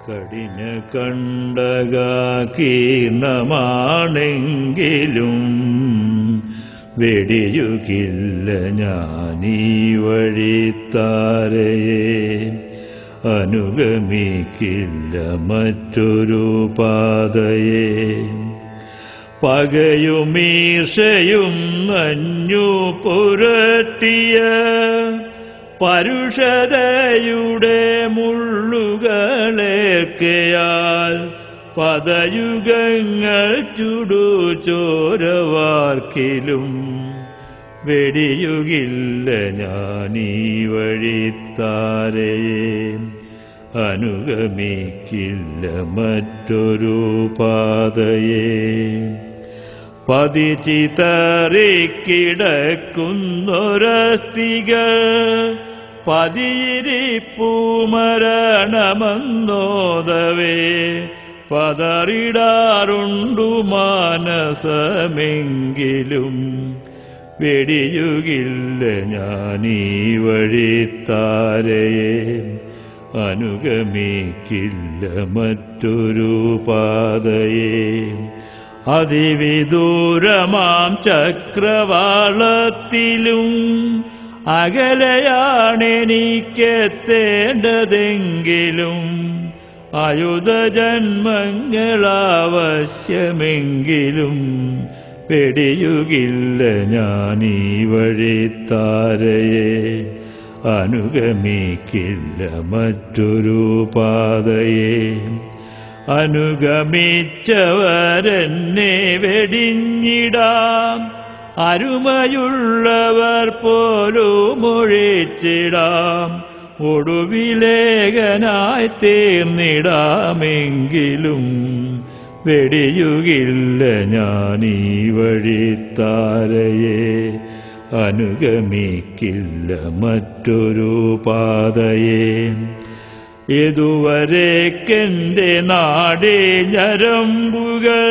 കടിന കണ്ടകീർണമാണെങ്കിലും വെടിയുകില്ല ഞാനീ വഴിത്താരയെ അനുഗമിക്കില്ല മറ്റൊരു പാതയെ പകയുമീർഷയും നഞ്ഞു പുരട്ടിയ പരുഷതയുടെ മുള്ളുകളേക്കയാൽ പദയുഗങ്ങൾ ചുടു ചോരവാർക്കിലും വെടിയുകില്ല ഞാനീ വഴിത്താരയെ അനുഗമിക്കില്ല മറ്റൊരു പാതയെ പതിച്ചിതറിക്കിടക്കുന്നൊരസ്ഥികൾ പതിയിരിപ്പൂമരണമെന്നോദവേ പതറിടാറുണ്ടു മാനസമെങ്കിലും വെടിയുകില്ല ഞാനീ വഴിത്താരയെ അനുഗമിക്കില്ല മറ്റൊരു പാതയെ അതിവിദൂരമാം ചക്രവാളത്തിലും അകലെയാണെനിക്കെത്തേണ്ടതെങ്കിലും ആയുധജന്മങ്ങളാവശ്യമെങ്കിലും പെടിയുകില്ല ഞാനീ വഴിത്താരയെ അനുഗമിക്കില്ല മറ്റൊരു പാതയെ അനുഗമിച്ചവരെന്നെ വെടിഞ്ഞിടാം അരുമയുള്ളവർ പോലും ഒഴിച്ചിടാം ഒടുവിലേഖനായി തീർന്നിടാമെങ്കിലും വെടിയുകില്ല ഞാനീ വഴിത്താരയെ അനുഗമിക്കില്ല മറ്റൊരു പാതയെ ഇതുവരേക്കെൻ്റെ നാടേ ഞരമ്പുകൾ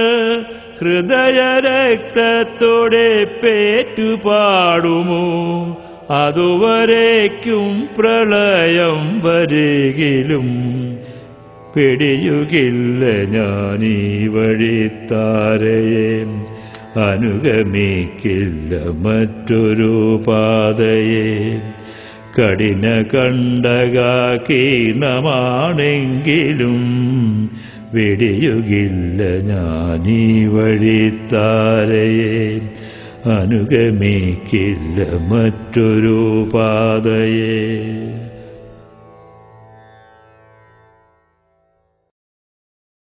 ഹൃദയരക്തത്തോടെ പേറ്റുപാടുമോ അതുവരേക്കും പ്രളയം വരികിലും പിടിയുകില്ല ഞാനീ വഴിത്താരയെ അനുഗമിക്കില്ല മറ്റൊരു പാതയെ കഠിന കണ്ടകീർണമാണെങ്കിലും വെടിയുകില്ല ഞാനീ വഴിത്താരയെ അനുഗമിക്കില്ല മറ്റൊരു പാതയെ